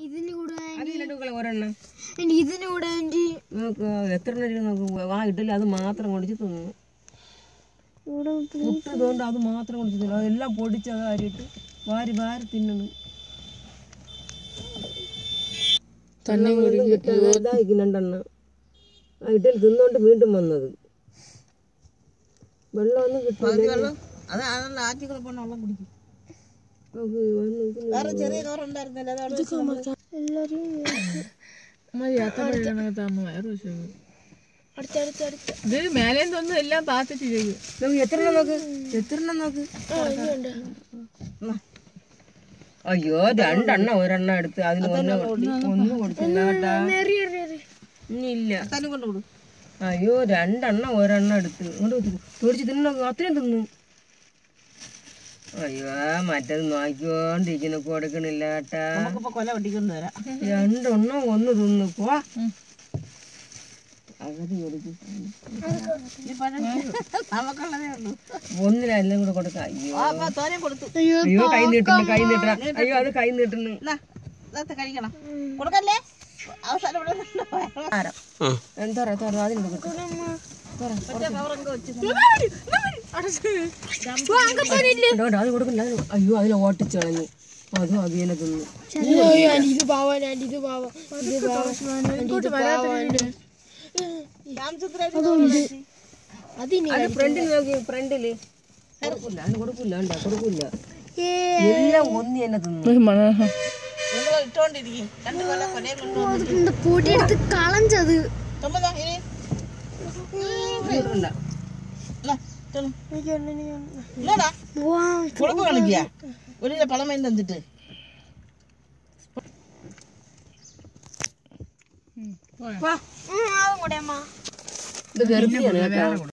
ഇതിന് കൂടെ അതിലെടുക്കളെ ഒരെണ്ണം ആൻറ്റി ഇതിന് കൂടെ ആൻറ്റി നമുക്ക് എത്ര എണ്ണം നമുക്ക് ആ ഇഡലി അത് മാത്രം കൊടിച്ച് തിന്നു ഇവിടെ പുട്ട് ഇതുകൊണ്ട് അത് മാത്രം കൊടിച്ച് തിന്നു അതെല്ലാം പൊടിച്ച് അത് അരിയിട്ട് വാരി വാരി തിന്നണം തന്നെ ഇതായിക്കുന്നുണ്ടെണ്ണ ആ ഇഡലി തിന്നുകൊണ്ട് വീണ്ടും വന്നത് വെള്ളമൊന്നും കിട്ടില്ല അത് അതെല്ലാം ആറ്റി കൂടെ പോണ വെള്ളം കുടിക്കും നമുക്ക് വന്ന് ഇത് വേറെ ചെറിയ നോറുണ്ടായിരുന്നല്ലോ അത് അവിടെ വെച്ച് നമ്മള് എല്ലാവരും മതി അത്ര താമ വയറ് വിഷയം അടുത്തടുത്ത് അടുത്ത് ഇത് മേലേന്ന് ഒന്നും എല്ലാം പാത്തിട്ട് ചെയ്യും നമുക്ക് എത്ര എണ്ണം നോക്ക് എത്ര എണ്ണം നോക്ക് അയ്യോ രണ്ടെണ്ണം ഒരെണ്ണം എടുത്ത് അതിന് ഒന്ന് ഒന്ന് കൊടുത്തില്ല കേട്ടാ എറി എറി എറി ഇനി ഇല്ല തന്നെ കൊണ്ട് വിടും അയ്യോ രണ്ടെണ്ണം ഒരെണ്ണം എടുത്ത് ഇങ്ങോട്ട് പേടിച്ച് തിന്നു അത്രയും തിന്നു അയ്യോ മറ്റത് നോക്കിക്കൊണ്ടിരിക്കുന്നു കൊടുക്കണില്ല കേട്ടാ നമുക്കിപ്പോ കൊല വെട്ടിക്കൊണ്ട് വരാം രണ്ടെണ്ണം ഒന്ന് തിന്നു പോ അകതി കൊടുക്കും ഈ പഴം നമുക്കുള്ളതേ ഉള്ളൂ ഒന്നിലെല്ലാം കൂടെ കൊടുക്കാം അയ്യോ ആ അപ്പൊ തോനെ കൊടുത്തു അയ്യോ കൈ നീട്ടുന്നു കൈ നീട്ട അയ്യോ അത് കൈ നീട്ടുന്നു എന്നാ ഇന്നത്തെ കഴിക്കണം കൊടുക്കല്ലേ അവസാനം ഇവിടെ നിന്ന് വയറ് ആരം. എന്താ പറയാ തുറ അതിന് കൊടുക്കും മറ്റേ കവറൊക്കെ വെച്ച് വേണ്ട, അത് കൊടുക്കില്ല അത് അയ്യോ അതിനെ ഓട്ടിച്ച് കളഞ്ഞു അതും അവിയനെ തിന്നു ആൻറ്റി ഇത് പാവാൻ ആൻറ്റി ഇത് പാവം ഇത് പാവം ആൻറ്റി ഇത് പാവം രാമചന്ദ്രൻ അതിന് അത് ഫ്രണ്ടിൽ നോക്കി ഫ്രണ്ടില് കൊടുക്കില്ല അതിന് കൊടുക്കില്ല വേണ്ട കൊടുക്കില്ല എല്ലാം ഒന്നി തന്നെ തിന്നു നിങ്ങൾ ഇട്ടോണ്ടിരിക്കും രണ്ട് കൊല്ലം കൊലയും കൊണ്ട് എന്താ പൊടിയെടുത്ത് കളഞ്ചത് തൊമ്പതാ ഇനി കൊടുക്കണ്ട. എന്നാ, ഇട്ടോളൂ. ഇല്ലടാ കുഴപ്പം കാണിക്കുക ഒരു പഴമേൻ തന്നിട്ട് അതും കൂടെ അമ്മ ഇത് ഗർഭിണിയാണ് കേട്ടോ